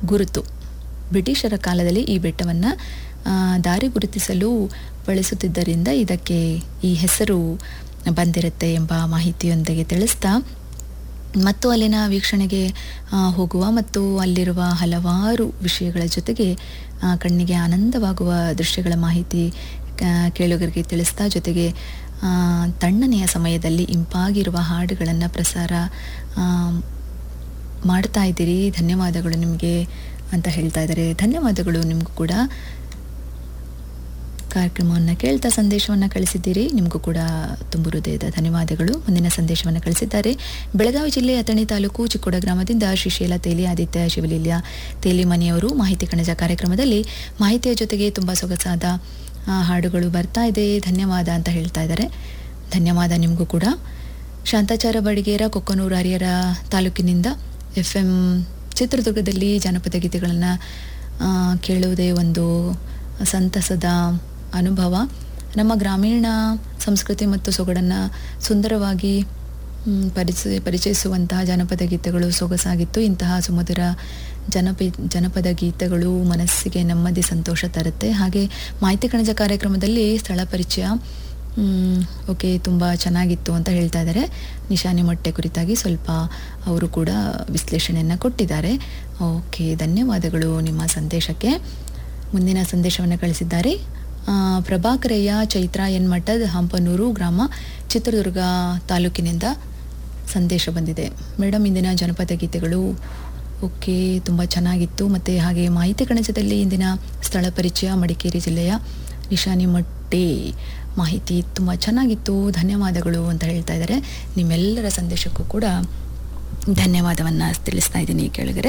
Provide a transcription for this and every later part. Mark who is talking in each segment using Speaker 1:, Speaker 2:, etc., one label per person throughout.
Speaker 1: ಗುರುತು ಬ್ರಿಟಿಷರ ಕಾಲದಲ್ಲಿ ಈ ಬೆಟ್ಟವನ್ನು ದಾರಿ ಗುರುತಿಸಲು ಬಳಸುತ್ತಿದ್ದರಿಂದ ಇದಕ್ಕೆ ಈ ಹೆಸರು ಬಂದಿರುತ್ತೆ ಎಂಬ ಮಾಹಿತಿಯೊಂದಿಗೆ ತಿಳಿಸ್ತಾ ಮತ್ತು ಅಲ್ಲಿನ ವೀಕ್ಷಣೆಗೆ ಆ, ಹೋಗುವ ಮತ್ತು ಅಲ್ಲಿರುವ ಹಲವಾರು ವಿಷಯಗಳ ಜೊತೆಗೆ ಆ, ಕಣ್ಣಿಗೆ ಆನಂದವಾಗುವ ದೃಶ್ಯಗಳ ಮಾಹಿತಿ ಆ, ಕೇಳುಗರಿಗೆ ತಿಳಿಸ್ತಾ ಜೊತೆಗೆ ಆ, ತಣ್ಣನೆಯ ಸಮಯದಲ್ಲಿ ಇಂಪಾಗಿರುವ ಹಾಡುಗಳನ್ನು ಪ್ರಸಾರ ಆ, ಮಾಡ್ತಾ ಇದ್ದೀರಿ ಧನ್ಯವಾದಗಳು ನಿಮಗೆ ಅಂತ ಹೇಳ್ತಾ ಇದ್ದಾರೆ ಧನ್ಯವಾದಗಳು ನಿಮಗೂ ಕೂಡ ಕಾರ್ಯಕ್ರಮವನ್ನು ಕೇಳ್ತಾ ಸಂದೇಶವನ್ನು ಕಳಿಸಿದ್ದೀರಿ ನಿಮಗೂ ಕೂಡ ತುಂಬು ಹೃದಯದ ಧನ್ಯವಾದಗಳು ಮುಂದಿನ ಸಂದೇಶವನ್ನು ಕಳಿಸಿದ್ದಾರೆ ಬೆಳಗಾವಿ ಜಿಲ್ಲೆ ಅಥಣಿ ತಾಲೂಕು ಚಿಕ್ಕೋಡ ಗ್ರಾಮದಿಂದ ಶ್ರೀಶೈಲ ತೇಲಿ ಆದಿತ್ಯ ಶಿವಲೀಲ್ಯ ತೇಲಿ ಮನೆಯವರು ಮಾಹಿತಿ ಕಣಜ ಕಾರ್ಯಕ್ರಮದಲ್ಲಿ ಮಾಹಿತಿಯ ಜೊತೆಗೆ ತುಂಬ ಸೊಗಸಾದ ಆ, ಹಾಡುಗಳು ಬರ್ತಾ ಇದೆ ಧನ್ಯವಾದ ಅಂತ ಹೇಳ್ತಾ ಇದ್ದಾರೆ ಧನ್ಯವಾದ ನಿಮಗೂ ಕೂಡ ಶಾಂತಾಚಾರ ಬಡಿಗೇರ ಕೊಕ್ಕನೂರು ಹರಿಹರ ತಾಲೂಕಿನಿಂದ ಎಫ್ ಎಂ ಚಿತ್ರದುರ್ಗದಲ್ಲಿ ಜಾನಪದ ಗೀತೆಗಳನ್ನು ಕೇಳುವುದೇ ಒಂದು ಸಂತಸದ ಅನುಭವ ನಮ್ಮ ಗ್ರಾಮೀಣ ಸಂಸ್ಕೃತಿ ಮತ್ತು ಸೊಗಡನ್ನು ಸುಂದರವಾಗಿ ಮ್, ಪರಿಚಯ ಪರಿಚಯಿಸುವಂತಹ ಜನಪದ ಗೀತೆಗಳು ಸೊಗಸಾಗಿತ್ತು ಇಂತಹ ಸುಮಧುರ ಜನಪಿ ಜನಪದ ಗೀತೆಗಳು ಮನಸ್ಸಿಗೆ ನೆಮ್ಮದಿ ಸಂತೋಷ ತರುತ್ತೆ ಹಾಗೆ ಮಾಹಿತಿ ಕಣಜ ಕಾರ್ಯಕ್ರಮದಲ್ಲಿ ಸ್ಥಳ ಪರಿಚಯ ಮ್, ಓಕೆ ತುಂಬ ಚೆನ್ನಾಗಿತ್ತು ಅಂತ ಹೇಳ್ತಾ ಇದ್ದಾರೆ ನಿಶಾನೆ ಮೊಟ್ಟೆ ಕುರಿತಾಗಿ ಸ್ವಲ್ಪ ಅವರು ಕೂಡ ವಿಶ್ಲೇಷಣೆಯನ್ನು ಕೊಟ್ಟಿದ್ದಾರೆ ಓಕೆ ಧನ್ಯವಾದಗಳು ನಿಮ್ಮ ಸಂದೇಶಕ್ಕೆ ಮುಂದಿನ ಸಂದೇಶವನ್ನು ಕಳಿಸಿದ್ದಾರೆ ಆ, ಪ್ರಭಾಕರಯ್ಯ ಚೈತ್ರ ಎನ್ ಮಠದ ಹಂಪನೂರು ಗ್ರಾಮ ಚಿತ್ರದುರ್ಗ ತಾಲೂಕಿನಿಂದ ಸಂದೇಶ ಬಂದಿದೆ ಮೇಡಮ್ ಇಂದಿನ ಜನಪದ ಗೀತೆಗಳು ಓಕೆ ತುಂಬ ಚೆನ್ನಾಗಿತ್ತು ಮತ್ತು ಹಾಗೆ ಮಾಹಿತಿ ಕಣಜದಲ್ಲಿ ಇಂದಿನ ಸ್ಥಳ ಪರಿಚಯ ಮಡಿಕೇರಿ ಜಿಲ್ಲೆಯ ನಿಶಾನಿ ಮಟ್ಟೆ ಮಾಹಿತಿ ತುಂಬ ಚೆನ್ನಾಗಿತ್ತು ಧನ್ಯವಾದಗಳು ಅಂತ ಹೇಳ್ತಾ ಇದ್ದಾರೆ ನಿಮ್ಮೆಲ್ಲರ ಸಂದೇಶಕ್ಕೂ ಕೂಡ ಧನ್ಯವಾದವನ್ನು ತಿಳಿಸ್ತಾ ಇದ್ದೀನಿ ಕೇಳಿದರೆ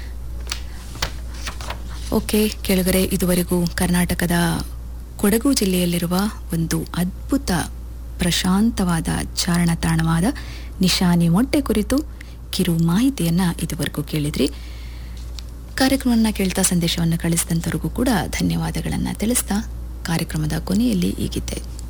Speaker 1: ಓಕೆ ಕೆಳಗರೆ ಇದುವರೆಗೂ ಕರ್ನಾಟಕದ ಕೊಡಗು ಜಿಲ್ಲೆಯಲ್ಲಿರುವ ಒಂದು ಅದ್ಭುತ ಪ್ರಶಾಂತವಾದ ಚಾರಣ ತಾಣವಾದ ನಿಶಾನಿ ಮೊಟ್ಟೆ ಕುರಿತು ಕಿರು ಮಾಹಿತಿಯನ್ನು ಇದುವರೆಗೂ ಕೇಳಿದ್ರಿ ಕಾರ್ಯಕ್ರಮವನ್ನು ಕೇಳ್ತಾ ಸಂದೇಶವನ್ನು ಕಳಿಸಿದಂಥವ್ರಿಗೂ ಕೂಡ ಧನ್ಯವಾದಗಳನ್ನು ತಿಳಿಸ್ತಾ ಕಾರ್ಯಕ್ರಮದ ಕೊನೆಯಲ್ಲಿ ಈಗಿದ್ದೆ